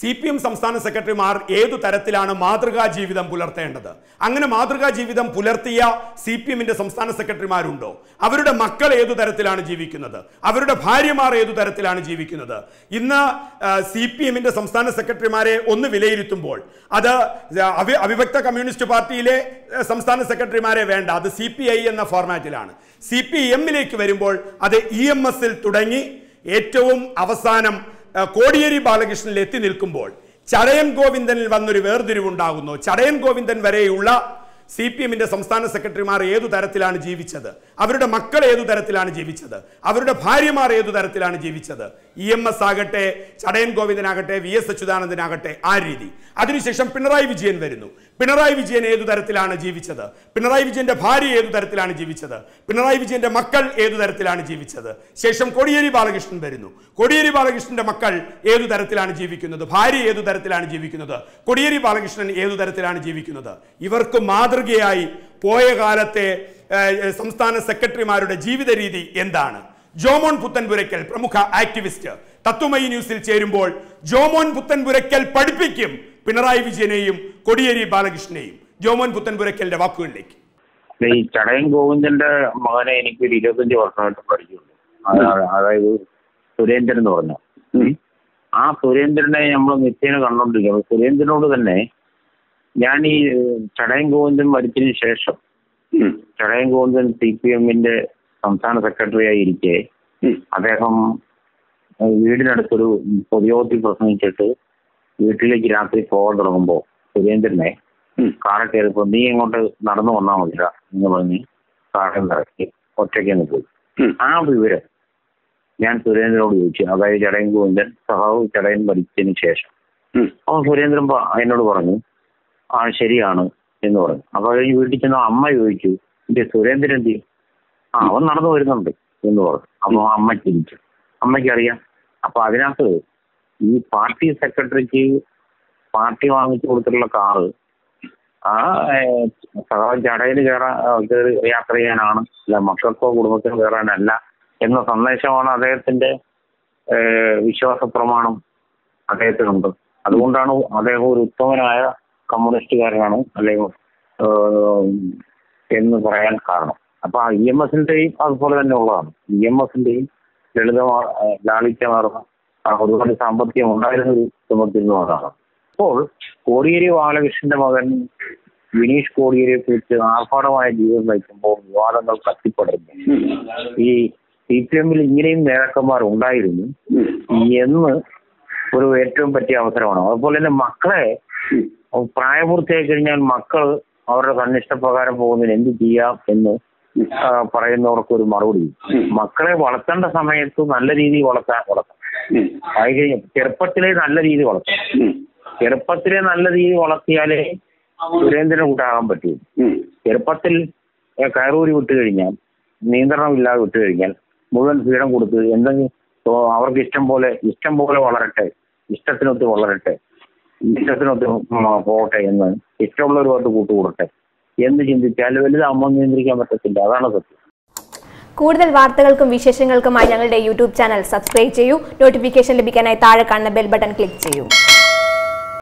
C P M സംസ്ഥാന സെക്രട്ടറിമാർ ഏതു തരത്തിലാണ് മാതൃകാ ജീവിതം പുലർത്തേണ്ടത് അങ്ങനെ മാതൃകാ ജീവിതം പുലർത്തിയ സി പി എമ്മിന്റെ സംസ്ഥാന സെക്രട്ടറിമാരുണ്ടോ അവരുടെ മക്കൾ ഏതു തരത്തിലാണ് ജീവിക്കുന്നത് അവരുടെ ഭാര്യമാർ ഏതു തരത്തിലാണ് ജീവിക്കുന്നത് ഇന്ന് സി പി എമ്മിന്റെ സംസ്ഥാന സെക്രട്ടറിമാരെ ഒന്ന് വിലയിരുത്തുമ്പോൾ അത് അവി- അവിഭക്ത കമ്മ്യൂണിസ്റ്റ് പാർട്ടിയിലെ ഏഹ്, സംസ്ഥാന സെക്രട്ടറിമാരെ വേണ്ട അത് സി പി ഐ എന്ന ഫോർമാറ്റിലാണ് സി പി എമ്മിലേക്ക് വരുമ്പോൾ അത് ഇ എം എസിൽ തുടങ്ങി ഏറ്റവും അവസാനം ആ, കോടിയേരി ബാലകൃഷ്ണനിൽ എത്തി നിൽക്കുമ്പോൾ ചടയൻ ഗോവിന്ദനിൽ വന്നൊരു വേർതിരിവുണ്ടാകുന്നു ചടയൻ ഗോവിന്ദൻ വരെയുള്ള സി പി എമ്മിന്റെ സംസ്ഥാന സെക്രട്ടറിമാർ ഏതു തരത്തിലാണ് ജീവിച്ചത് അവരുടെ മക്കൾ ഏതു തരത്തിലാണ് ജീവിച്ചത് അവരുടെ ഭാര്യമാർ ഏതു തരത്തിലാണ് ജീവിച്ചത് ഇ എം എസ് ആകട്ടെ ചടയൻ ഗോവിന്ദനാകട്ടെ വി എസ് അച്യുതാനന്ദനാകട്ടെ ആ രീതി അതിനുശേഷം പിണറായി വിജയൻ വരുന്നു പിണറായി വിജയൻ ഏതു തരത്തിലാണ് ജീവിച്ചത് പിണറായി വിജയന്റെ ഭാര്യ ഏതു തരത്തിലാണ് ജീവിച്ചത് പിണറായി വിജയന്റെ മക്കൾ ഏതു തരത്തിലാണ് ജീവിച്ചത് ശേഷം കോടിയേരി ബാലകൃഷ്ണൻ വരുന്നു കോടിയേരി ബാലകൃഷ്ണന്റെ മക്കൾ ഏതു തരത്തിലാണ് ജീവിക്കുന്നത് ഭാര്യ ഏതു തരത്തിലാണ് ജീവിക്കുന്നത് കോടിയേരി ബാലകൃഷ്ണൻ ഏതു തരത്തിലാണ് ജീവിക്കുന്നത് ഇവർക്ക് മാതൃകയായി പോയ കാലത്തെ ഏഹ്, സംസ്ഥാന സെക്രട്ടറിമാരുടെ ജീവിത രീതി എന്താണ് ജോമോൻ പുത്തൻപുരയ്ക്കൽ പ്രമുഖ ആക്ടിവിസ്റ്റ് തത്വമയി ന്യൂസിൽ ചേരുമ്പോൾ ജോമോൻ പുത്തൻപുരയ്ക്കൽ പഠിപ്പിക്കും പിണറായി വിജയനെയും കോടിയേരി ബാലകൃഷ്ണനെയും ജോമോൻ പുത്തൻപുരയ്ക്കലിന്റെ വാക്കുകളിലേക്ക് ഈ ചടയൻ ഗോവിന്ദന്റെ മകനെ എനിക്ക് ഒരു ഇരുപത്തഞ്ച് വർഷമായിട്ട് പഠിച്ചുള്ളൂ അതാ- അതായത് സുരേന്ദ്രൻ എന്ന് പറഞ്ഞു ആ സുരേന്ദ്രനെ നമ്മൾ നിത്യേന കണ്ടോണ്ടിരിക്കുന്നത് സുരേന്ദ്രനോട് തന്നെ ഞാൻ ഈ ഏഹ്, ചടയൻ ഗോവിന്ദൻ മരിച്ചതിന് ശേഷം ചടയൻ ഗോവിന്ദൻ സി പി എമ്മിന്റെ സംസ്ഥാന സെക്രട്ടറി ആയിരിക്കെ അദ്ദേഹം ഏഹ്, വീടിനടുത്തൊരു പൊതുയോഗത്തിൽ പ്രസംഗിച്ചിട്ട് വീട്ടിലേക്ക് രാത്രി പോകാൻ തുടങ്ങുമ്പോൾ സുരേന്ദ്രനെ കാറിൽ കയറിയപ്പോ നീ ഇങ്ങോട്ട് നടന്നു വന്നാൽ മതിടാ എന്ന് പറഞ്ഞ് കാറിൽ ഇറക്കി ഒറ്റയ്ക്ക് അങ്ങ് പോയി ആ വിവരം ഞാൻ സുരേന്ദ്രനോട് ചോദിച്ചു അതായത് ചടയൻ ഗോവിന്ദൻ സഹാവ് ചടയൻ മരിച്ചതിന് ശേഷം അപ്പോൾ സുരേന്ദ്രൻ പ- എന്നോട് പറഞ്ഞു ആ ശരിയാണ് എന്ന് പറഞ്ഞു അപ്പൊ കഴിഞ്ഞ് വീട്ടിൽ ചെന്ന അമ്മ ചോദിച്ചു എന്റെ സുരേന്ദ്രൻ എന്ത് ചെയ്യും? ആ അവൻ നടന്നു വരുന്നുണ്ട് എന്ന് പറഞ്ഞു അപ്പൊ അമ്മ ചിരിച്ചു അമ്മയ്ക്ക് അറിയാം അപ്പൊ അതിനകത്ത് ഈ പാർട്ടി സെക്രട്ടറിക്ക് പാർട്ടി വാങ്ങിച്ചു കൊടുത്തിട്ടുള്ള കാറ് ആ ഏഹ്, സഹാബ് ചടയിൽ കയറാൻ കയറി യാത്ര ചെയ്യാനാണ് അല്ല മക്കൾക്കോ കുടുംബത്തിനോ കയറാനല്ല എന്ന സന്ദേശമാണ് അദ്ദേഹത്തിന്റെ ഏഹ്, വിശ്വാസ പ്രമാണം അദ്ദേഹത്തിനുണ്ട് അതുകൊണ്ടാണ് അദ്ദേഹം ഒരു ഉത്തമനായ കമ്മ്യൂണിസ്റ്റുകാരനാണ് അല്ലെങ്കിൽ ഏഹ്, എന്ന് പറയാൻ കാരണം അപ്പൊ ഇ എം എസിന്റെയും അതുപോലെ തന്നെ ഉള്ളതാണ് ഇ എം എസിന്റെയും ലളിതമാ ഏഹ്, ലാളിത്യമാർന്ന ആ, ഒരുപാട് സാമ്പത്തികം ഉണ്ടായിരുന്ന ഒരു കുടുംബത്തിൽ നിന്നുള്ളതാണ് അപ്പോൾ കോടിയേരി ബാലകൃഷ്ണന്റെ മകൻ വിനീഷ് കോടിയേരിയെ കുറിച്ച് ആർഭാടമായ ജീവിതം നയിക്കുമ്പോൾ വിവാദങ്ങൾ കത്തിപ്പടരുന്നു ഈ സി പി എമ്മിൽ ഇങ്ങനെയും നേതാക്കന്മാർ ഉണ്ടായിരുന്നു എന്ന് ഒരു ഏറ്റവും പറ്റിയ അവസരമാണ് അതുപോലെ തന്നെ മക്കളെ പ്രായപൂർത്തിയായി കഴിഞ്ഞാൽ മക്കൾ അവരുടെ തന്നിഷ്ടപ്രകാരം പോകുന്നതിന് എന്ത് ചെയ്യാം എന്ന് ആ, പറയുന്നവർക്ക് ഒരു മറുപടി മക്കളെ വളർത്തേണ്ട സമയത്ത് നല്ല രീതിയിൽ വളർത്താൻ വളർത്താം ആയി കഴിഞ്ഞ ചെറുപ്പത്തിലെ നല്ല രീതിയിൽ വളർത്താം ചെറുപ്പത്തിലെ നല്ല രീതിയിൽ വളർത്തിയാലേ സുരേന്ദ്രന് കൂട്ടാകാൻ പറ്റൂ ചെറുപ്പത്തിൽ ഏ, കയറൂരി വിട്ട് കഴിഞ്ഞാൽ നിയന്ത്രണമില്ലാതെ വിട്ട് കഴിഞ്ഞാൽ മുഴുവൻ ഫ്രീഡം കൊടുത്ത് എന്തെങ്കിലും ഓ, അവർക്ക് ഇഷ്ടം പോലെ ഇഷ്ടം പോലെ വളരട്ടെ ഇഷ്ടത്തിനൊത്ത് വളരട്ടെ ഇഷ്ടത്തിനൊത്ത് ഉം, പോകട്ടെ എന്ന് ഇഷ്ടമുള്ളവരുമായിട്ട് കൂട്ടുകൂടട്ടെ എന്ന് ചിന്തിച്ചാൽ വലുതാകുമ്പോൾ നിയന്ത്രിക്കാൻ പറ്റത്തില്ല അതാണ് സത്യം കൂടുതൽ വാർത്തകൾക്കും വിശേഷങ്ങൾക്കുമായി ഞങ്ങളുടെ യൂട്യൂബ് ചാനൽ സബ്സ്ക്രൈബ് ചെയ്യൂ നോട്ടിഫിക്കേഷൻ ലഭിക്കാനായി താഴെ കാണുന്ന ബെൽ ബട്ടൺ ക്ലിക്ക് ചെയ്യൂ